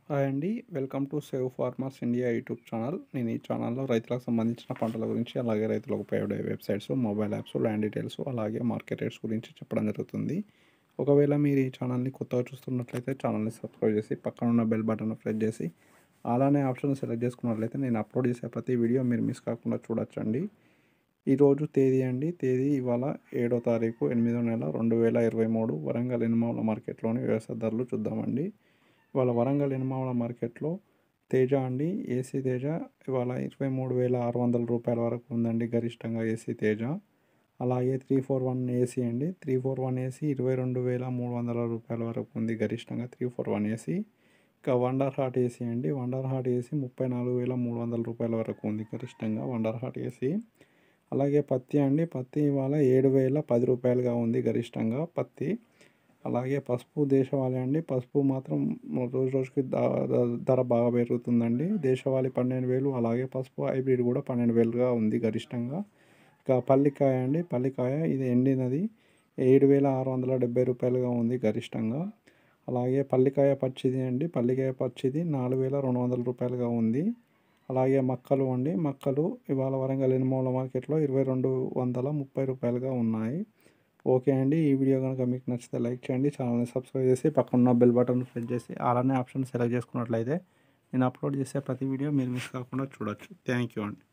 hi అండి welcome to save farmers India YouTube channel నేను ఈ ఛానల్లో రైతులకు సంబంధించిన పంటల గురించి అలాగే రైతులకు ఉపయోగపడే websites mobile apps land details అలాగే మార్కెట్ రేట్స్ గురించి చెప్పడం జరుగుతుంది ఒకవేళ మీరు ఈ ఛానల్ని కొత్తగా చూస్తున్నట్లయితే ఛానల్ని సబ్స్క్రైబ్ చేసి పక్కన ఉన్న బెల్ బటన్ ప్రెస్ చేసి అలానే ఆప్షన్ సెలెక్ట్ చేసుకున్నట్లయితే నేను అప్లోడ్ చేసే ప్రతి వీడియో మీరు మిస్ కాకుండా చూడొచ్చండి ఈరోజు తేదీ అండి తేదీ ఇవాళ ఏడో తారీఖు ఎనిమిదో నెల రెండు వేల ఇరవై మూడు వరంగల్ ఎనిమావుల మార్కెట్లోని వ్యవసాయ ధరలు చూద్దామండి ఇవాళ వరంగల్ ఎనిమావుల మార్కెట్లో తేజ అండి ఏసీ తేజ ఇవాళ ఇరవై మూడు వేల ఆరు వందల రూపాయల వరకు ఉందండి గరిష్టంగా ఏసీ తేజ అలాగే త్రీ ఫోర్ వన్ ఏసీ అండి త్రీ ఫోర్ వన్ ఏసీ ఇరవై రెండు వేల మూడు వందల రూపాయల వరకు ఉంది గరిష్టంగా త్రీ ఫోర్ వన్ ఏసీ ఇంకా వండర్ హార్ట్ ఏసీ అండి వండర్ హార్ట్ ఏసీ ముప్పై నాలుగు వేల మూడు వందల రూపాయల వరకు ఉంది గరిష్టంగా వండర్ హార్ట్ ఏసీ అలాగే పత్తి అండి పత్తి ఇవాళ ఏడు వేల పది రూపాయలుగా ఉంది గరిష్టంగా పత్తి అలాగే పసుపు దేశవాళీ అండి పసుపు మాత్రం రోజు రోజుకి ధర బాగా పెరుగుతుందండి దేశవాళీ పన్నెండు వేలు అలాగే పసుపు హైబ్రిడ్ కూడా పన్నెండు వేలుగా ఉంది గరిష్టంగా ఇక పల్లికాయ అండి పల్లికాయ ఇది ఎండినది ఏడు వేల ఆరు వందల డెబ్బై రూపాయలుగా ఉంది గరిష్టంగా అలాగే పల్లికాయ పచ్చిది అండి పల్లికాయ పచ్చిది నాలుగు వేల రెండు వందల రూపాయలుగా ఉంది అలాగే మక్కలు అండి మక్కలు ఇవాళ వరంగల్ ఎనిమూల మార్కెట్లో ఇరవై రెండు వందల ముప్పై రూపాయలుగా ఉన్నాయి ఓకే అండి ఈ వీడియో కనుక మీకు నచ్చితే లైక్ చేయండి ఛానల్ని సబ్స్క్రైబ్ చేసి పక్కన బెల్ బటన్ ప్రెస్ చేసి అలానే ఆప్షన్ సెలెక్ట్ చేసుకున్నట్లయితే నేను అప్లోడ్ చేసే ప్రతి వీడియో మీరు మిస్ కాకుండా చూడొచ్చు థ్యాంక్ యూ అండి